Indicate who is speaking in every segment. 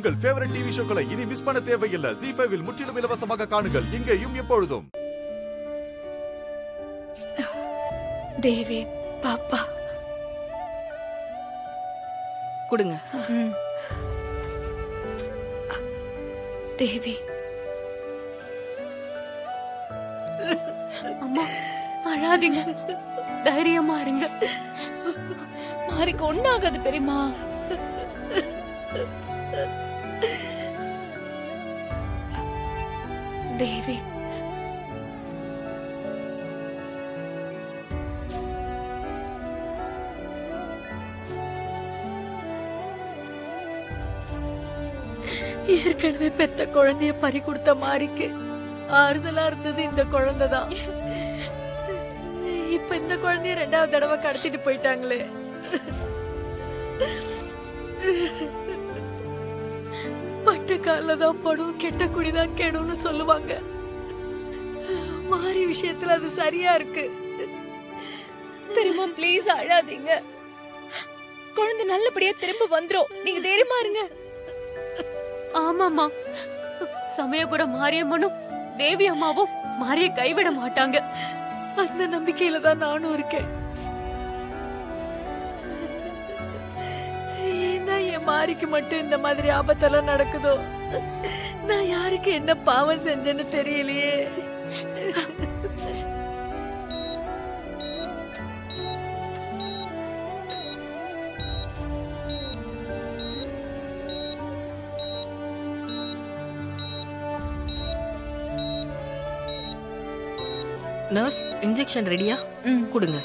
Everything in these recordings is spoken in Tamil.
Speaker 1: உங்கள் ஃபேவரட் டிவி ஷோக்களை இனி மிஸ் பண்ண தேவையில்லை ஜி ஃபைவில் முற்றிலும் இலவசமாக காணுங்கள் இங்கேயும் எப்பொழுதும்
Speaker 2: தேவி பாப்பா
Speaker 3: கொடுங்க
Speaker 2: தேவி
Speaker 4: அம்மா அழாதீங்க தைரியமா இருங்க
Speaker 2: மாறிக்கு ஒண்ணாகாது பெரியமா தேவி
Speaker 5: ஏற்கனவே பெத்த குழந்தைய பறி கொடுத்த மாறிக்கு ஆறுதலா இருந்தது இந்த குழந்தை தான் இப்ப இந்த குழந்தைய ரெண்டாவது தடவை கடத்திட்டு போயிட்டாங்களே பட்ட கால்ல தான் படும் கெட்ட குடிதான் கெடும்னு சொல்லுவாங்க மாறி விஷயத்துல அது சரியா இருக்கு
Speaker 2: பெரியமா ப்ளீஸ் அழாதீங்க குழந்தை நல்லபடியா திரும்ப வந்துரும் நீங்க தைரியமா இருங்க
Speaker 4: ஆமாம்மா சமயபுரம் மாரியம்மனும் தேவி அம்மாவும் மாரிய கைவிட மாட்டாங்க
Speaker 5: அந்த நம்பிக்கையில தான் நானும் இருக்கேன் ஏன்னா என் மாரிக்கு மட்டும் இந்த மாதிரி ஆபத்தெல்லாம் நடக்குதோ நான் யாருக்கு என்ன பாவம் செஞ்சேன்னு தெரியலையே
Speaker 3: நர்ஸ் இன்ஜெக்ஷன் ரெடியா
Speaker 2: ம்.
Speaker 3: கொடுங்க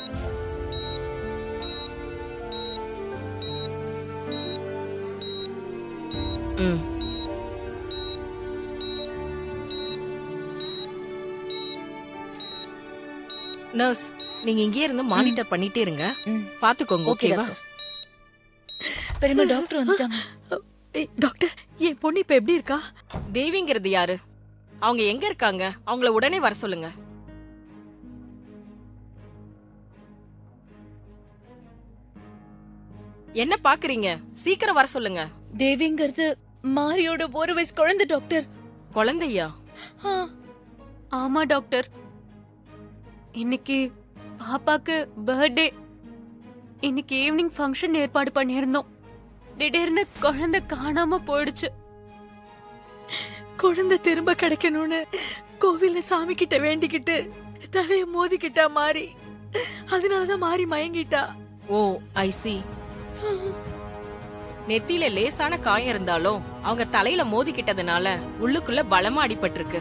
Speaker 3: ம் நர்ஸ் நீங்க இங்கே இருந்து மானிட்டர் பண்ணிட்டே இருங்க
Speaker 2: ம்.
Speaker 3: பாத்துக்கோங்க
Speaker 2: ஓகே
Speaker 3: ஓகேவா
Speaker 2: டாக்டர் பெரியமா டாக்டர் வந்துட்டாங்க
Speaker 5: ஏய், டாக்டர் என் பொண்ணு இப்ப எப்படி இருக்கா
Speaker 3: தேவிங்கிறது யாரு அவங்க எங்க இருக்காங்க அவங்கள உடனே வர சொல்லுங்க என்ன பாக்குறீங்க சீக்கிரம் வர சொல்லுங்க
Speaker 2: தேவிங்கிறது மாரியோட ஒரு வயசு குழந்தை டாக்டர்
Speaker 3: குழந்தையா
Speaker 2: ஆ,
Speaker 4: ஆமா டாக்டர் இன்னைக்கு பாப்பாக்கு பர்த்டே இன்னைக்கு ஈவினிங் ஃபங்க்ஷன் ஏற்பாடு பண்ணியிருந்தோம் திடீர்னு குழந்தை காணாம போயிடுச்சு
Speaker 5: குழந்தை திரும்ப கிடைக்கணும்னு கோவில்ல சாமி கிட்ட வேண்டிக்கிட்டு தலைய மோதிக்கிட்டா மாறி அதனாலதான் மாறி மயங்கிட்டா
Speaker 3: ஓ ஐ சி நெத்தியில லேசான காயம் இருந்தாலும் அவங்க தலையில மோதிக்கிட்டதுனால உள்ளுக்குள்ள பலமா அடிபட்டிருக்கு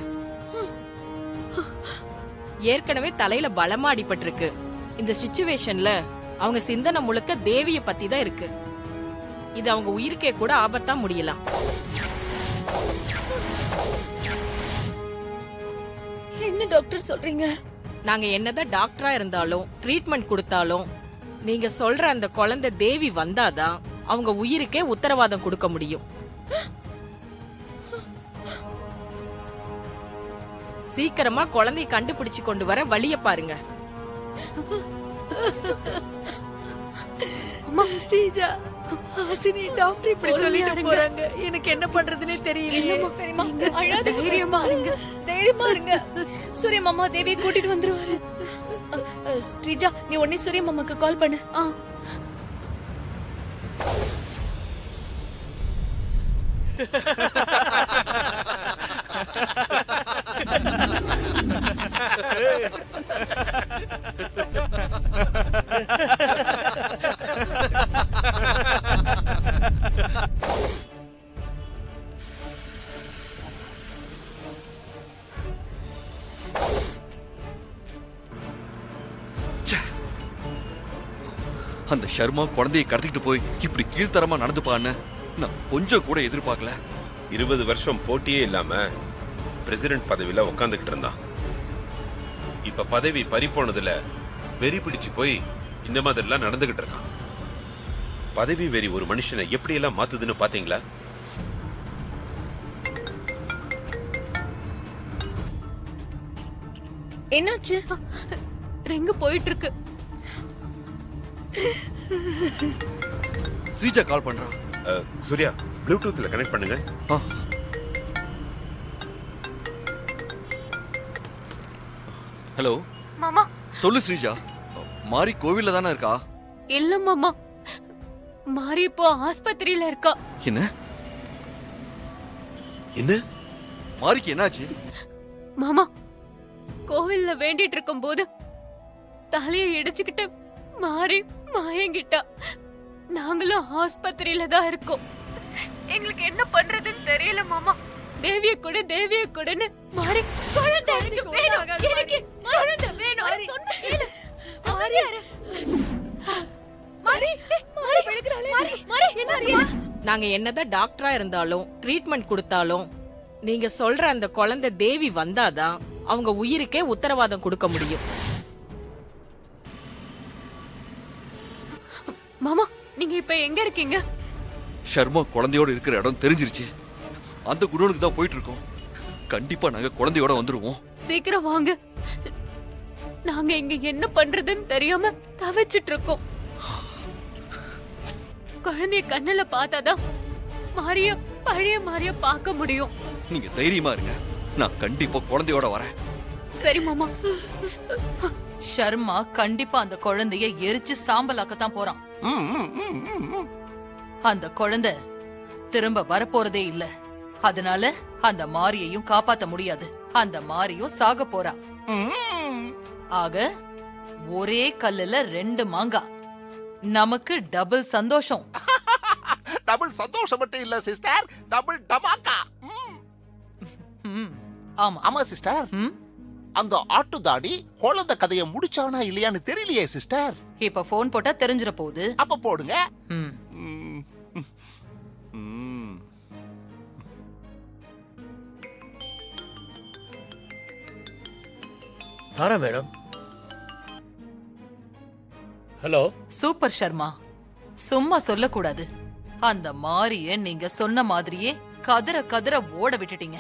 Speaker 3: ஏற்கனவே தலையில பலமா அடிபட்டிருக்கு இந்த சிச்சுவேஷன்ல அவங்க சிந்தனை முழுக்க தேவிய பத்தி தான் இருக்கு இது அவங்க உயிருக்கே கூட ஆபத்தா முடியலாம்
Speaker 2: என்ன டாக்டர் சொல்றீங்க
Speaker 3: நாங்க என்னதான் டாக்டரா இருந்தாலும் ட்ரீட்மெண்ட் கொடுத்தாலும் நீங்க சொல்ற அந்த குழந்தை தேவி வந்தாதான் அவங்க உயிருக்கே உத்தரவாதம் கொடுக்க முடியும் சீக்கிரமா குழந்தைய கண்டுபிடிச்சு கொண்டு வர வழிய பாருங்க
Speaker 5: ஸ்ரீஜா ஹாசினி டாக்டர் இப்படி
Speaker 4: பொறுமையா
Speaker 5: சொல்லிட்டு
Speaker 4: இருங்க.
Speaker 5: போறாங்க எனக்கு என்ன பண்றதுன்னே தெரியலையே
Speaker 2: இல்லம்மா பெரியமா அழாதீங்க
Speaker 4: தைரியமா
Speaker 2: பெரியம்மா.
Speaker 4: இருங்க.
Speaker 2: தைரியமா இருங்க சூரிய மாமா தேவியை கூட்டிட்டு வந்துருவாரு அ, அ, ஸ்ரீஜா நீ உடனே சூரிய மாமாக்கு கால் பண்ணு
Speaker 4: ஆ
Speaker 1: அந்த ஷர்மா குழந்தையை கடத்திட்டு போய் இப்படி கீழ்த்தரமா நடந்துப்பான்னு நான் கொஞ்சம் கூட எதிர்பார்க்கல
Speaker 6: இருபது வருஷம் போட்டியே இல்லாம பிரசிடென்ட் பதவியில உட்காந்துக்கிட்டு இருந்தான் இப்ப பதவி பறிப்போனதுல வெறி பிடிச்சு போய் இந்த மாதிரிலாம் நடந்துகிட்டு இருக்கான் பதவி வெறி ஒரு மனுஷனை எப்படியெல்லாம் மாத்துதுன்னு பாத்தீங்களா
Speaker 2: என்னாச்சு
Speaker 4: ரிங்கு போயிட்டு இருக்கு
Speaker 1: ஸ்ரீஜா கால் பண்றா
Speaker 6: அஹ், சூர்யா ப்ளூடூத்ல கனெக்ட் பண்ணுங்க
Speaker 1: ஆ. ஹலோ
Speaker 4: மாமா
Speaker 1: சொல்லு ஸ்ரீஜா மாரி கோவில்ல தானே இருக்கா
Speaker 4: இல்ல மாமா மாறி இப்போ ஆஸ்பத்திரியில இருக்கா
Speaker 1: என்ன
Speaker 6: என்ன
Speaker 1: மாரிக்கு என்னாச்சு
Speaker 4: மாமா கோவில்ல வேண்டிட்டு இருக்கும் போது தலையை இடிச்சுக்கிட்டு மாறி மயங்கிட்டா நாங்களும் ஆஸ்பத்திரியில தான் இருக்கோம் எங்களுக்கு என்ன பண்றதுன்னு தெரியல மாமா தேவிய கூட தேவிய கூடன்னு மாறி குழந்தை எனக்கு வேணும் எனக்கு குழந்தை வேணும் சொன்ன கேளு. அமைதியா இரு. மாறி மாறி மாறி மாறி என்னாச்சு
Speaker 3: நாங்க என்னதான் டாக்டரா இருந்தாலும் ட்ரீட்மெண்ட் கொடுத்தாலும் நீங்க சொல்ற அந்த குழந்தை தேவி வந்தாதான் அவங்க உயிருக்கே உத்தரவாதம் கொடுக்க முடியும்
Speaker 4: மாமா நீங்க இப்ப எங்க இருக்கீங்க
Speaker 1: ஷர்மா குழந்தையோட இருக்கிற இடம் தெரிஞ்சிருச்சு அந்த குடோனுக்கு தான் போயிட்டு இருக்கோம் கண்டிப்பா நாங்க குழந்தையோட வந்துருவோம்
Speaker 4: சீக்கிரம் வாங்க நாங்க இங்க என்ன பண்றதுன்னு தெரியாம தவிச்சிட்டு இருக்கோம் குழந்தைய கண்ணுல பார்த்தாதான் மாரிய பழைய மாரிய பார்க்க முடியும்
Speaker 1: நீங்க தைரியமா இருங்க நான் கண்டிப்பா குழந்தையோட வரேன்
Speaker 4: சரி மாமா
Speaker 7: ஷர்மா கண்டிப்பா அந்த குழந்தைய எரிச்சு சாம்பலாக்கத்தான் போறான் அந்த குழந்தை திரும்ப வரப்போறதே இல்ல அதனால அந்த மாரியையும் காப்பாத்த முடியாது அந்த மாரியும் சாக போறா ஆக ஒரே கல்லுல ரெண்டு மாங்கா நமக்கு டபுள் சந்தோஷம்
Speaker 8: டபுள் சந்தோஷம் மட்டும் இல்ல சிஸ்டர் டபுள் டமாக்கா ம்.
Speaker 7: ம், ஆமா
Speaker 8: ஆமா சிஸ்டர்
Speaker 7: ம்,
Speaker 8: அந்த ஆட்டுதாடி குழந்தை கதையை முடிச்சானா இல்லையான்னு தெரியலையே சிஸ்டர்
Speaker 7: இப்ப போன் போட்டா தெரிஞ்சிட போகுது
Speaker 8: அப்ப போடுங்க
Speaker 7: ம்.
Speaker 8: ம். ம்.
Speaker 9: Tara madam hello
Speaker 7: super Sharma சும்மா சொல்லக்கூடாது அந்த மாரிய நீங்க சொன்ன மாதிரியே கதற கதற ஓட விட்டுட்டீங்க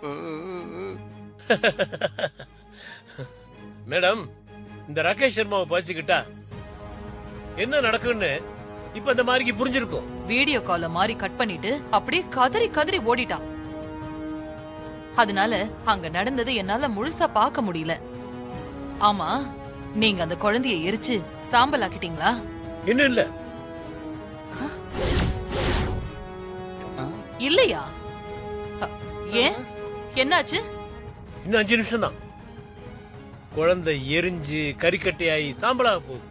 Speaker 9: மேடம் இந்த ராகேஷ் சர்மாவை பாய்ச்சிக்கிட்டா என்ன நடக்குன்னு இப்ப இந்த மாதிரிக்கு புரிஞ்சிருக்கும்
Speaker 7: வீடியோ கால மாதிரி கட் பண்ணிட்டு அப்படியே கதறி கதறி ஓடிட்டான் அதனால அங்க நடந்தது என்னால முழுசா பார்க்க முடியல ஆமா நீங்க அந்த குழந்தைய எரிச்சு சாம்பல் ஆக்கிட்டீங்களா
Speaker 9: இன்னும் இல்ல
Speaker 7: இல்லையா அ, ஏன் என்னாச்சு
Speaker 9: இன்னும் அஞ்சு நிமிஷம் தான் குழந்தை எரிஞ்சு கறிக்கட்டையாகி சாம்பலாக போகுது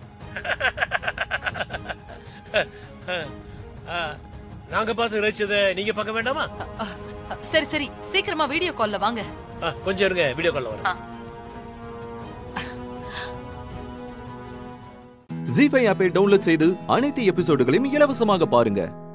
Speaker 9: ஆ, நாங்க பார்த்து ரசிச்சதை நீங்க பார்க்க வேண்டாமா
Speaker 7: அ, அ, அ, சரி சரி சீக்கிரமா வீடியோ கால்ல வாங்க
Speaker 9: ஆ, கொஞ்சம் இருங்க வீடியோ கால்ல வரேன்
Speaker 10: ஜி ஃபைவ் ஆப்பை டவுன்லோட் செய்து அனைத்து எபிசோடுகளையும் இலவசமாக பாருங்க